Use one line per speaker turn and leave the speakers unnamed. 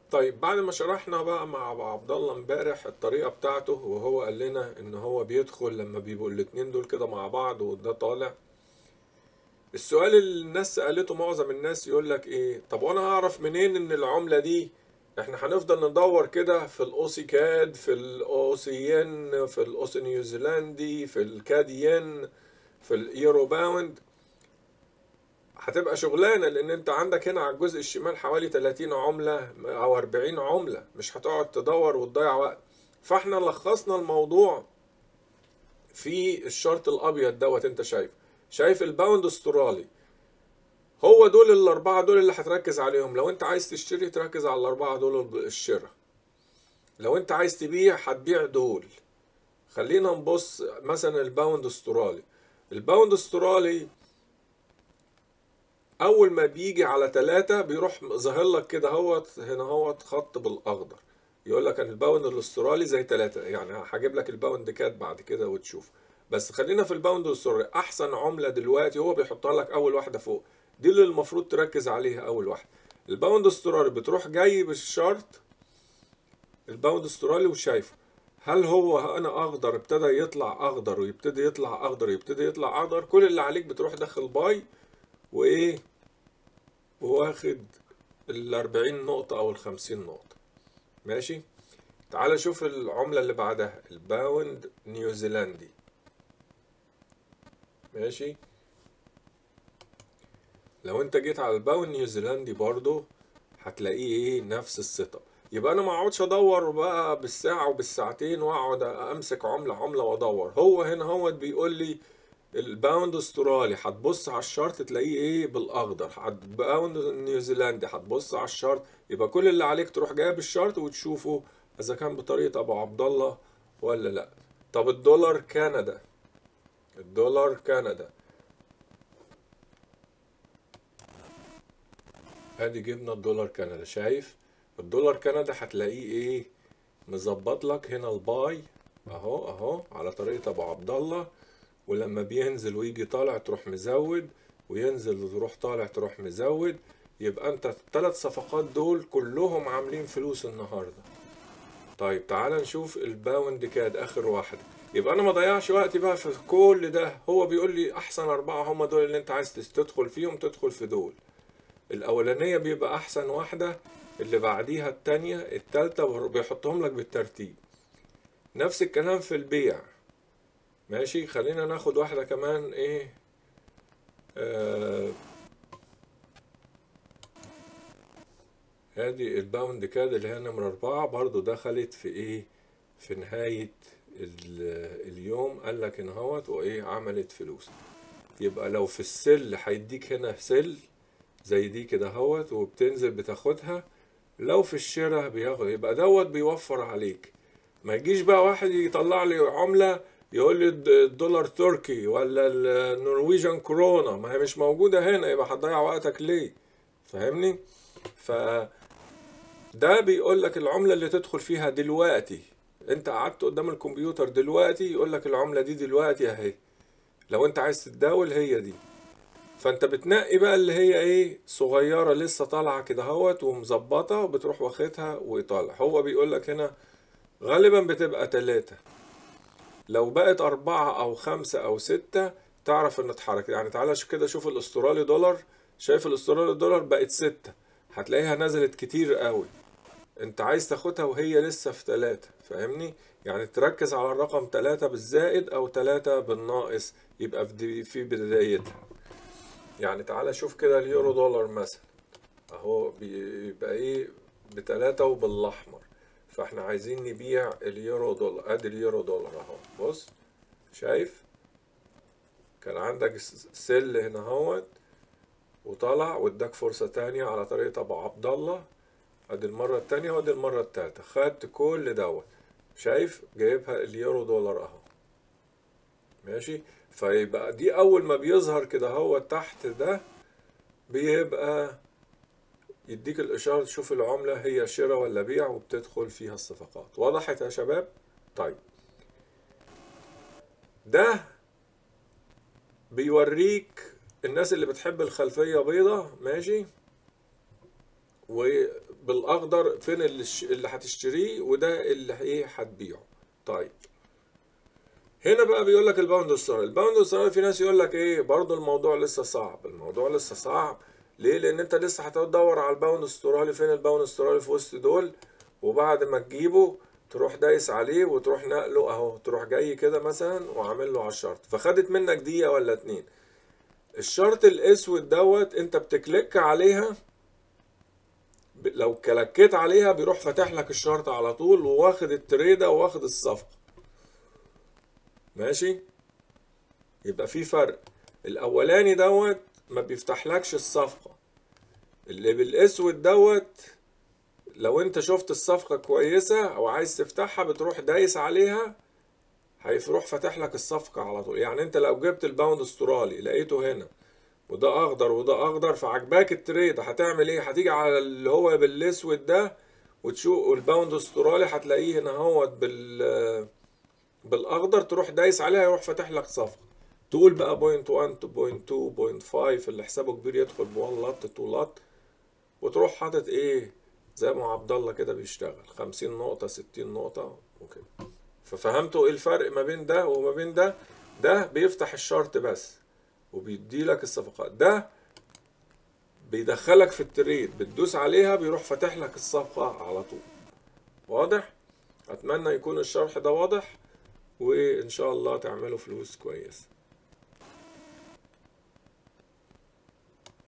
طيب بعد ما شرحنا بقى مع أبو عبد الله امبارح الطريقة بتاعته وهو قال لنا ان هو بيدخل لما بيبقوا الاتنين دول كده مع بعض وده طالع السؤال اللي الناس سألته معظم الناس يقول لك ايه طب وانا هعرف منين ان العملة دي احنا هنفضل ندور كده في الاوسي كاد في الاوسيين في الاوسي نيوزيلندي في الكاديين في الايرو باوند هتبقى شغلانه لان انت عندك هنا على الجزء الشمال حوالي 30 عمله او 40 عمله مش هتقعد تدور وتضيع وقت فاحنا لخصنا الموضوع في الشرط الابيض دوت انت شايف شايف الباوند استرالي هو دول الاربعه دول اللي هتركز عليهم لو انت عايز تشتري تركز على الاربعه دول الشراء لو انت عايز تبيع هتبيع دول خلينا نبص مثلا الباوند استرالي الباوند استرالي اول ما بيجي على تلاتة بيروح ظاهر لك كده هوت هنا هوت خط بالاخضر يقول لك ان الباوند الاسترالي زي تلاتة يعني هجيب لك الباوند كات بعد كده وتشوف بس خلينا في الباوند الاسترالي احسن عملة دلوقتي هو بيحطها لك اول واحدة فوق دي اللي المفروض تركز عليها اول واحدة الباوند استرالي بتروح جاي بالشرط الباوند استرالي وشايفه هل هو انا اخضر ابتدى يطلع اخضر ويبتدي يطلع اخضر يبتدي يطلع اخضر كل اللي عليك بتروح داخل باي وايه واخد الأربعين نقطة أو الخمسين نقطة ماشي تعال شوف العملة اللي بعدها الباوند نيوزيلندي ماشي لو انت جيت على الباوند نيوزيلندي برضو هتلاقيه ايه نفس السيت اب يبقى انا ما اقعدش ادور بقى بالساعة وبالساعتين واقعد امسك عملة عملة وادور هو هنا هو بيقول لي الباوند استرالي هتبص على الشارت تلاقيه ايه بالاخضر الباوند نيوزيلندي هتبص على الشارت يبقى كل اللي عليك تروح جايب الشارت وتشوفه اذا كان بطريقه ابو عبد الله ولا لا طب الدولار كندا الدولار كندا ادي جبنا الدولار كندا شايف الدولار كندا هتلاقيه ايه مظبط لك هنا الباي اهو اهو على طريقه ابو عبد الله ولما بينزل ويجي طالع تروح مزود وينزل وتروح طالع تروح مزود يبقى انت الثلاث صفقات دول كلهم عاملين فلوس النهارده طيب تعال نشوف الباوند كاد اخر واحده يبقى انا ما ضيعش وقتي بقى في كل ده هو بيقول لي احسن اربعه هم دول اللي انت عايز تدخل فيهم تدخل في دول الاولانيه بيبقى احسن واحده اللي بعديها التانية التالتة بيحطهم لك بالترتيب نفس الكلام في البيع ماشي خلينا ناخد واحدة كمان ايه آه ادي الباوند كاد اللي هي نمرة اربعة برضو دخلت في ايه في نهاية اليوم قال لك ان هوت وايه عملت فلوس يبقى لو في السل هيديك هنا سل زي دي كده هوت وبتنزل بتاخدها لو في الشراء بياخد يبقى دوت بيوفر عليك ما يجيش بقى واحد يطلع لي عملة يقول لي الدولار تركي ولا النرويجان كورونا ما هي مش موجودة هنا يبقى هتضيع وقتك ليه فاهمني ف ده بيقول لك العملة اللي تدخل فيها دلوقتي انت قعدت قدام الكمبيوتر دلوقتي يقول لك العملة دي دلوقتي اهي لو انت عايز تتداول هي دي فانت بتنقي بقى اللي هي ايه صغيرة لسه طالعة كده اهوت ومظبطة وبتروح واخدها ويطالع هو بيقول لك هنا غالبا بتبقى تلاتة لو بقت أربعة أو خمسة أو ستة تعرف إن اتحرك يعني تعالى كده شوف الأسترالي دولار شايف الأسترالي دولار بقت ستة هتلاقيها نزلت كتير قوي أنت عايز تاخدها وهي لسه في تلاتة فاهمني يعني تركز على الرقم تلاتة بالزائد أو تلاتة بالناقص يبقى في في بدايتها يعني تعالى شوف كده اليورو دولار مثلا أهو بيبقى إيه بتلاتة وبالأحمر فاحنا عايزين نبيع اليورو دولار ادي اليورو دولار اهو بص شايف كان عندك سل هنا اهوت وطلع واداك فرصة تانية على طريقة ابو عبد الله ادي المرة التانية وادي المرة التالتة خدت كل دوت شايف جايبها اليورو دولار اهو ماشي فيبقى دي اول ما بيظهر كده هو تحت ده بيبقى يديك الإشارة تشوف العملة هي شراء ولا بيع وبتدخل فيها الصفقات وضحت يا شباب؟ طيب ده بيوريك الناس اللي بتحب الخلفية بيضة ماشي بالاخضر فين اللي, الش- اللي هتشتريه وده اللي ايه هتبيعه طيب هنا بقى بيقول لك الباوند استرالي الباوند استرالي في ناس يقول لك ايه برضو الموضوع لسه صعب الموضوع لسه صعب ليه لان انت لسه هتدور على الباوند استرالي فين الباوند استرالي في وسط دول وبعد ما تجيبه تروح دايس عليه وتروح نقله اهو تروح جاي كده مثلا وعامل له على الشرط فخدت منك دقيقة ولا اتنين الشرط الاسود دوت انت بتكليك عليها ب- لو كلكيت عليها بيروح فاتح لك الشرط على طول وواخد التريدة وواخد الصفقة ماشي يبقى في فرق الاولاني دوت ما بيفتحلكش الصفقة اللي بالاسود دوت لو انت شفت الصفقة كويسة او عايز تفتحها بتروح دايس عليها هيروح فاتح لك الصفقة على طول يعني انت لو جبت الباوند استرالي لقيته هنا وده اخضر وده اخضر فعجباك التريد هتعمل ايه هتيجي على اللي هو بالاسود ده وتشوف الباوند استرالي هتلاقيه هنا هوت بال بالاخضر تروح دايس عليها يروح فاتح لك صفقة تقول بقى بوينت 1 تو بوينت 2 بوينت 5 اللي حسابه كبير يدخل ب 1 لط 2 لط وتروح حاطط ايه زي ما عبد الله كده بيشتغل 50 نقطة 60 نقطة وكده ففهمتوا ايه الفرق ما بين ده وما بين ده ده بيفتح الشرط بس وبيدي لك الصفقات ده بيدخلك في التريد بتدوس عليها بيروح فاتح لك الصفقة على طول واضح اتمنى يكون الشرح ده واضح وان شاء الله تعملوا فلوس كويس